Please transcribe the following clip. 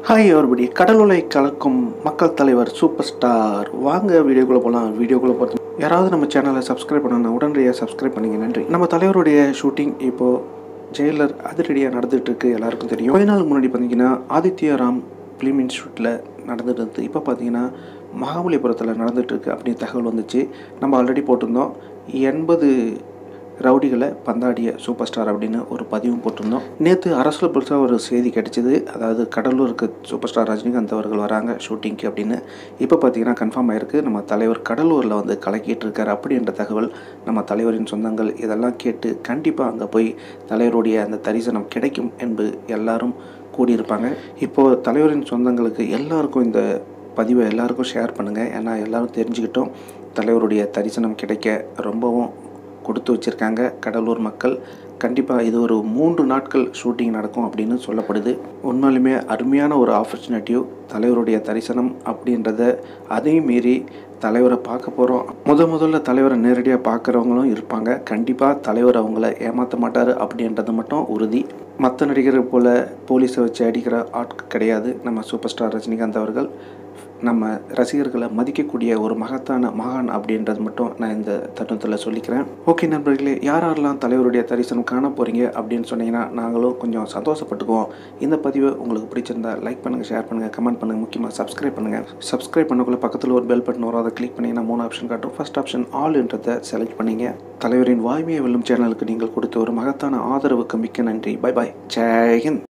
hi everybody கடலுலை கலக்கும் மக்கள் தலைவர் சூப்பர் ஸ்டார் வாங்க வீடியோக்குள்ளே போகலாம் வீடியோக்குள்ளே போகிறது யாராவது நம்ம சேனலை சப்ஸ்கிரைப் பண்ணணும் உடனடியாக சப்ஸ்கிரைப் பண்ணிங்க நன்றி நம்ம தலைவருடைய ஷூட்டிங் இப்போது ஜெயிலர் அதிரடியாக நடந்துகிட்டு இருக்கு எல்லாருக்கும் தெரியும் கொஞ்ச நாள் முன்னாடி பார்த்தீங்கன்னா ஆதித்ய ராம் ஃபிலிம் இன்ஸ்டியூட்டில் நடந்துட்டு இருந்தது இப்போ பார்த்தீங்கன்னா மகாபலிபுரத்தில் நடந்துட்டு இருக்கு அப்படின்னு தகவல் வந்துச்சு நம்ம ஆல்ரெடி போட்டிருந்தோம் எண்பது ரவுடிகளை பந்தாடிய சூப்பர் ஸ்டார் அப்படின்னு ஒரு பதிவும் போட்டிருந்தோம் நேற்று அரசில் புதுசாக ஒரு செய்தி கிடைச்சிது அதாவது கடலூருக்கு சூப்பர் ஸ்டார் ரஜினிகாந்த் அவர்கள் வராங்க ஷூட்டிங்க்கு அப்படின்னு இப்போ பார்த்தீங்கன்னா கன்ஃபார்ம் ஆயிருக்கு நம்ம தலைவர் கடலூரில் வந்து கலக்கிட்டு இருக்கார் அப்படின்ற தகவல் நம்ம தலைவரின் சொந்தங்கள் இதெல்லாம் கேட்டு கண்டிப்பாக அங்கே போய் தலைவருடைய அந்த தரிசனம் கிடைக்கும் என்று எல்லாரும் கூடியிருப்பாங்க இப்போது தலைவரின் சொந்தங்களுக்கு எல்லாருக்கும் இந்த பதிவை எல்லாருக்கும் ஷேர் பண்ணுங்கள் ஏன்னா எல்லாரும் தெரிஞ்சுக்கிட்டோம் தலைவருடைய தரிசனம் கிடைக்க ரொம்பவும் கொடுத்து வச்சுருக்காங்க கடலூர் மக்கள் கண்டிப்பாக இது ஒரு மூன்று நாட்கள் ஷூட்டிங் நடக்கும் அப்படின்னு சொல்லப்படுது உண்மையிலுமே அருமையான ஒரு ஆப்பர்ச்சுனிட்டியும் தலைவருடைய தரிசனம் அப்படின்றத அதையும் மீறி தலைவரை பார்க்க போகிறோம் முத முதல்ல தலைவரை நேரடியாக பார்க்குறவங்களும் இருப்பாங்க கண்டிப்பாக தலைவர் அவங்கள ஏமாற்ற மாட்டார் அப்படின்றது மட்டும் உறுதி மற்ற நடிகர்கள் போல் போலீஸை வச்சு அடிக்கிற ஆட்கள் கிடையாது நம்ம சூப்பர் ஸ்டார் ரஜினிகாந்த் அவர்கள் நம்ம ரசிகர்களை மதிக்கக்கூடிய ஒரு மகத்தான மகான் அப்படின்றது மட்டும் நான் இந்த தருணத்தில் சொல்லிக்கிறேன் ஓகே நண்பர்களே யார் யாரெல்லாம் தலைவருடைய தரிசனம் காண போகிறீங்க அப்படின்னு சொன்னீங்கன்னா நாங்களும் கொஞ்சம் சந்தோஷப்பட்டுக்குவோம் இந்த பதிவு உங்களுக்கு பிடிச்சிருந்தா லைக் பண்ணுங்கள் ஷேர் பண்ணுங்கள் கமெண்ட் பண்ணுங்கள் முக்கியமாக சப்ஸ்கிரைப் பண்ணுங்கள் சப்ஸ்கிரைப் பண்ணக்குள்ள பக்கத்தில் ஒரு பெல் பட்டன் வரும் அதை கிளிக் பண்ணிங்கன்னா மூணு ஆப்ஷன் காட்டும் ஃபர்ஸ்ட் ஆப்ஷன் ஆல்ன்றதை செலக்ட் பண்ணிங்க தலைவரின் வாய்மையை வெல்லும் சேனலுக்கு நீங்கள் கொடுத்த ஒரு மகத்தான ஆதரவுக்கு மிக்க நன்றி பை பாய் ஜெயஹிந்த்